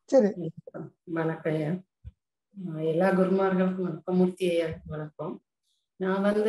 சரி வணக்கம் ஐயா அஹ் எல்லா குருமார்களுக்கும் வணக்கம் மூர்த்தி ஐயா வணக்கம் நான் வந்து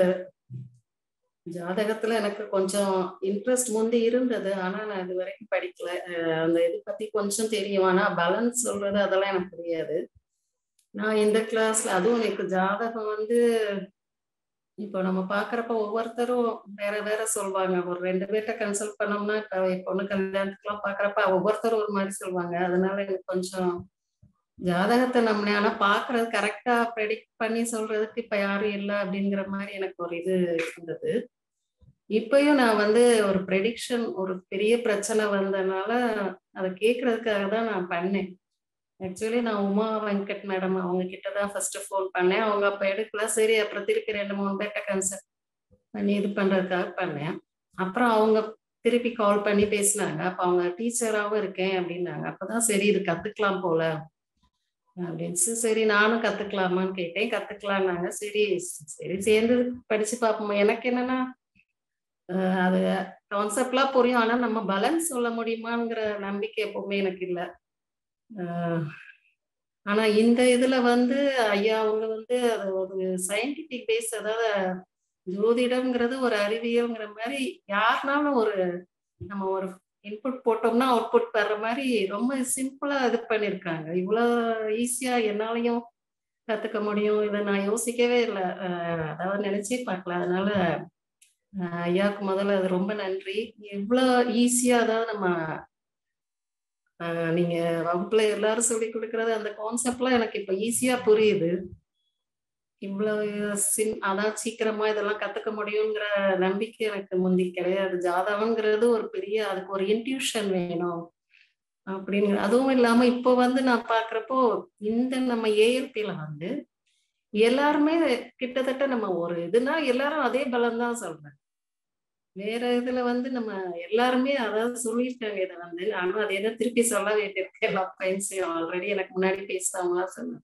ஜாதகத்துல எனக்கு கொஞ்சம் இன்ட்ரெஸ்ட் முந்தி இருந்தது ஆனா நான் இது வரைக்கும் படிக்கல அஹ் அந்த இது பத்தி கொஞ்சம் தெரியும் ஆனா பேலன்ஸ் சொல்றது அதெல்லாம் எனக்கு புரியாது நான் இந்த கிளாஸ்ல அதுவும் எனக்கு ஜாதகம் வந்து இப்போ நம்ம பாக்குறப்ப ஒவ்வொருத்தரும் வேற வேற சொல்லுவாங்க ஒரு ரெண்டு பேர்ட்ட கன்சல்ட் பண்ணோம்னா இப்ப பொண்ணு கல்யாணத்துக்குலாம் பாக்குறப்ப ஒவ்வொருத்தரும் ஒரு மாதிரி சொல்லுவாங்க அதனால எனக்கு கொஞ்சம் ஜாதகத்தை நம்ம ஆனா பாக்குறது கரெக்டா ப்ரெடிக்ட் பண்ணி சொல்றதுக்கு இப்ப யாரும் இல்லை அப்படிங்கிற மாதிரி எனக்கு ஒரு இது இருந்தது இப்பயும் நான் வந்து ஒரு ப்ரெடிக்ஷன் ஒரு பெரிய பிரச்சனை வந்ததுனால அதை கேட்கறதுக்காக தான் நான் பண்ணேன் ஆக்சுவலி நான் உமா வெங்கட் மேடம் அவங்க கிட்ட தான் ஃபர்ஸ்ட் ஃபோன் பண்ணேன் அவங்க அப்ப எடுக்கல சரி அப்புறம் திருப்பி ரெண்டு மூணு பேர்ட்ட கன்சல்ட் பண்ணி இது பண்றதுக்காக பண்ணேன் அப்புறம் அவங்க திருப்பி கால் பண்ணி பேசினாங்க அப்ப அவங்க டீச்சராகவும் இருக்கேன் அப்படின்னாங்க அப்பதான் சரி இது கத்துக்கலாம் போல அப்படின்னு சரி நானும் கத்துக்கலாமான்னு கேட்டேன் கத்துக்கலாம்னாங்க சரி சரி சேர்ந்து படிச்சு பார்ப்போம் எனக்கு என்னன்னா அது கான்செப்ட்லாம் புரியும் ஆனா நம்ம பலன்ஸ் சொல்ல முடியுமாங்கிற நம்பிக்கை எப்பவுமே எனக்கு இல்லை ஆனா இந்த இதுல வந்து ஐயா அவங்க வந்து அது ஒரு சயின்டிபிக் பேஸ் அதாவது ஜோதிடம்ங்கிறது ஒரு அறிவியல்ங்கிற மாதிரி யாருனாலும் ஒரு நம்ம ஒரு இன்புட் போட்டோம்னா அவுட்புட் வர்ற மாதிரி ரொம்ப சிம்பிளா இது பண்ணிருக்காங்க இவ்வளவு ஈஸியா என்னாலையும் கத்துக்க முடியும் இதை நான் யோசிக்கவே இல்லை அதாவது நினைச்சே பார்க்கல அதனால ஐயாவுக்கு முதல்ல அது ரொம்ப நன்றி இவ்வளோ ஈஸியா அதாவது நம்ம நீங்க வகுப்புல எல்லாரும் சொல்லி கொடுக்கறது அந்த கான்செப்ட்லாம் எனக்கு இப்ப ஈஸியா புரியுது இவ்வளவு சின் அதான் சீக்கிரமா இதெல்லாம் கத்துக்க முடியுங்கிற நம்பிக்கை எனக்கு முந்தி கிடையாது ஜாதகங்கிறது ஒரு பெரிய அதுக்கு ஒரு இன்ட்யூஷன் வேணும் அப்படிங்கிற அதுவும் இல்லாம இப்போ வந்து நான் பாக்குறப்போ இந்த நம்ம ஏஎல்பியில வந்து எல்லாருமே கிட்டத்தட்ட நம்ம ஒரு இதுனா எல்லாரும் அதே பலம் தான் சொல்றேன் வேற இதுல வந்து நம்ம எல்லாருமே அதாவது சொல்லியிருக்காங்க இதை வந்து ஆனா அது என்ன திருப்பி சொல்ல வேண்டியிருக்கு எல்லா ஃப்ரெண்ட்ஸையும் ஆல்ரெடி எனக்கு முன்னாடி பேசுறவங்களா சொன்னேன்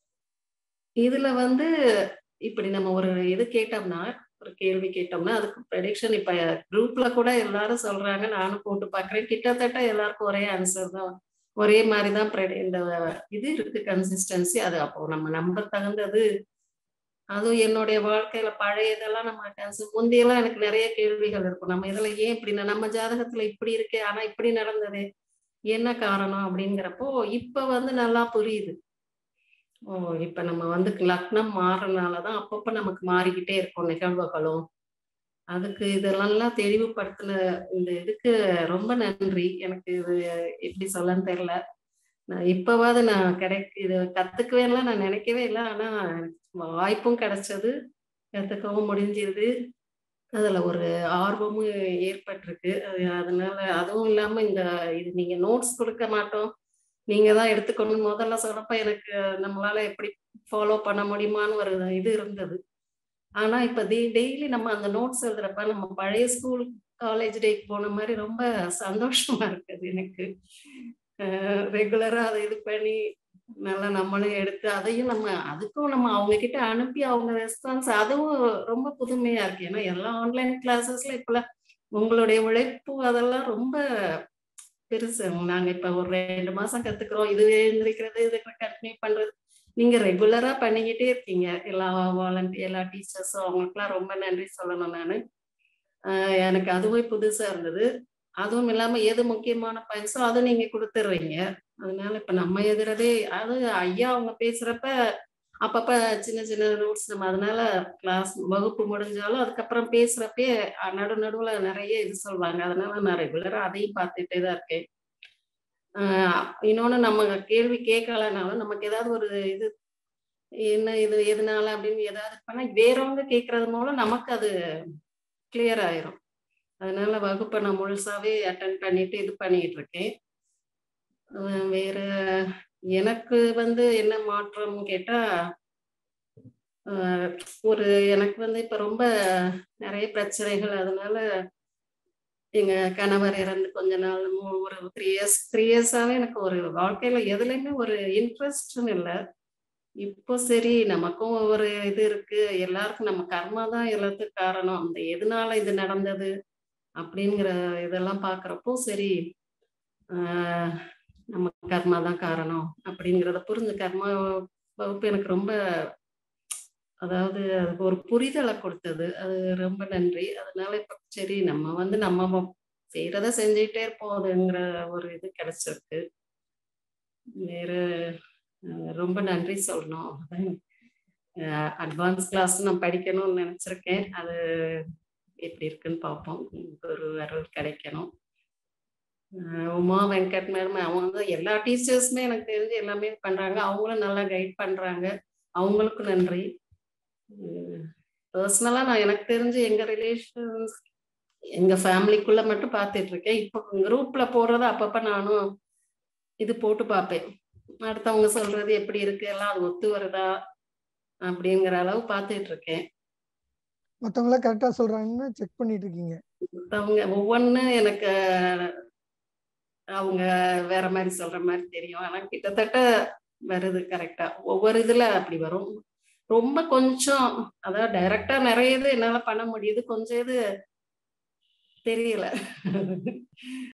இதுல வந்து இப்படி நம்ம ஒரு இது கேட்டோம்னா ஒரு கேள்வி கேட்டோம்னா அதுக்கு ப்ரெடிக்ஷன் இப்ப குரூப்ல கூட எல்லாரும் சொல்றாங்க நானும் போட்டு பாக்குறேன் கிட்டத்தட்ட எல்லாருக்கும் ஒரே ஆன்சர் தான் ஒரே மாதிரிதான் இந்த இது இருக்கு கன்சிஸ்டன்சி அது அப்போ நம்ம நம்ப தகுந்தது அதுவும் என்னுடைய வாழ்க்கையில பழைய இதெல்லாம் நம்ம முந்தையெல்லாம் எனக்கு நிறைய கேள்விகள் இருக்கும் நம்ம இதுல ஏன் இப்படி நம்ம ஜாதகத்துல இப்படி இருக்கு ஆனா இப்படி நடந்தது என்ன காரணம் அப்படிங்கிறப்போ இப்ப வந்து நல்லா புரியுது ஓ இப்ப நம்ம வந்து லக்னம் மாறனாலதான் அப்பப்ப நமக்கு மாறிக்கிட்டே இருக்கும் நிகழ்வுகளும் அதுக்கு இதெல்லாம் தெளிவுபடுத்தின இந்த இதுக்கு ரொம்ப நன்றி எனக்கு இது எப்படி சொல்லன்னு தெரியல நான் இப்பவாது நான் கிடைக்க இது கத்துக்குவேன்லாம் நான் நினைக்கவே இல்லை ஆனா வாய்ப்பும் கிடைச்சது கத்துக்கவும் முடிஞ்சிருது அதுல ஒரு ஆர்வமும் ஏற்பட்டிருக்கு அதனால அதுவும் இல்லாம இந்த இது நீங்க நோட்ஸ் கொடுக்க மாட்டோம் நீங்க தான் எடுத்துக்கணும் முதல்ல சொன்னப்ப எனக்கு நம்மளால எப்படி ஃபாலோ பண்ண முடியுமான்னு ஒரு இது இருந்தது ஆனா இப்ப டெய்லி நம்ம அந்த நோட்ஸ் எழுதுறப்ப நம்ம பழைய ஸ்கூல் காலேஜ் டேக்கு போன மாதிரி ரொம்ப சந்தோஷமா இருக்குது எனக்கு ரெகுலரா அதை இது பண்ணி நல்லா நம்மளும் எடுத்து அதையும் நம்ம அதுக்கும் நம்ம அவங்க கிட்ட அனுப்பி அவங்க ரெஸ்பான்ஸ் அதுவும் ரொம்ப புதுமையா இருக்கு ஏன்னா எல்லா ஆன்லைன் கிளாஸஸ்ல இப்ப உங்களுடைய உழைப்பு அதெல்லாம் ரொம்ப பெருசு நாங்க இப்ப ஒரு ரெண்டு மாசம் கத்துக்கிறோம் இது எழுந்திருக்கிறது இது கண்டினியூ பண்றது நீங்க ரெகுலரா பண்ணிக்கிட்டே இருக்கீங்க எல்லா வாலண்டியர் எல்லா டீச்சர்ஸும் அவங்களுக்குலாம் ரொம்ப நன்றி சொல்லணும் நான் எனக்கு அதுவே புதுசா இருந்தது அதுவும் இல்லாம எது முக்கியமான பயன்ஸோ அதை நீங்க கொடுத்துடுறீங்க அதனால இப்ப நம்ம எதிரதே அது ஐயா அவங்க பேசுறப்ப அப்பப்ப சின்ன சின்ன நோட்ஸ் நம்ம அதனால கிளாஸ் வகுப்பு முடிஞ்சாலும் அதுக்கப்புறம் பேசுறப்பே நடு நடுவுல நிறைய இது சொல்லுவாங்க அதனால நான் ரெகுலரா அதையும் பார்த்துட்டே தான் இருக்கேன் ஆஹ் இன்னொன்னு நம்ம கேள்வி கேட்கலனாலும் நமக்கு ஏதாவது ஒரு இது என்ன இது எதனால அப்படின்னு ஏதாவது பண்ணா வேறவங்க கேட்கறது மூலம் நமக்கு அது கிளியர் ஆயிரும் அதனால வகுப்பை நான் முழுசாவே அட்டன் பண்ணிட்டு இது பண்ணிட்டு இருக்கேன் வேற எனக்கு வந்து என்ன மாற்றம் கேட்டா ஒரு எனக்கு வந்து இப்ப ரொம்ப நிறைய பிரச்சனைகள் அதனால எங்க கணவர் இறந்து கொஞ்ச நாள் ஒரு த்ரீ இயர்ஸ் த்ரீ இயர்ஸாவே எனக்கு ஒரு வாழ்க்கையில எதுலையுமே ஒரு இன்ட்ரெஸ்ட்னு இல்லை இப்போ சரி நமக்கும் ஒரு இது இருக்கு எல்லாருக்கும் நம்ம கர்மா தான் எல்லாத்துக்கும் காரணம் அந்த எதனால இது நடந்தது அப்படிங்கிற இதெல்லாம் பாக்குறப்போ சரி நம்ம கர்மா தான் காரணம் அப்படிங்கிறத புரிஞ்சு கர்மா வகுப்பு எனக்கு ரொம்ப அதாவது அதுக்கு ஒரு புரிதலை கொடுத்தது அது ரொம்ப நன்றி அதனால இப்ப சரி நம்ம வந்து நம்ம செய்யறத செஞ்சுக்கிட்டே இருப்போம்ங்கிற ஒரு இது கிடைச்சிருக்கு வேற அஹ், ரொம்ப நன்றி சொல்லணும் அட்வான்ஸ் கிளாஸ் நான் படிக்கணும்னு நினைச்சிருக்கேன் அது எப்படி இருக்குன்னு பார்ப்போம் ஒரு அருள் கிடைக்கணும் அஹ் உமா வெங்கட் மேம் அவங்க வந்து எல்லா டீச்சர்ஸுமே எனக்கு தெரிஞ்சு எல்லாமே பண்றாங்க அவங்களும் நல்லா கைட் பண்றாங்க அவங்களுக்கும் நன்றி பர்சனலா நான் எனக்கு தெரிஞ்சு எங்க ரிலேஷன்ஸ் எங்க ஃபேமிலிக்குள்ள மட்டும் பார்த்துட்டு இருக்கேன் இப்போ குரூப்ல போடுறத அப்பப்ப நானும் இது போட்டு பார்ப்பேன் அடுத்தவங்க சொல்றது எப்படி இருக்கு எல்லாம் அது ஒத்து வருதா அப்படிங்கிற அளவு பார்த்துட்டு இருக்கேன் மத்தவங்க கரெக்டா சொல்றாங்கன்னு செக் பண்ணிட்டு இருக்கீங்க அவங்க ஒவ்வொன்னு எனக்கு அவங்க வேற மாதிரி சொல்ற மாதிரி தெரியும் ஆனா கிட்டத்தட்ட வருது கரெக்டா ஒவ்வொரு இதுல அப்படி வரும் ரொம்ப கொஞ்சம் அதாவது டைரக்டா நிறைய இது என்னால பண்ண முடியுது கொஞ்சம் இது தெரியல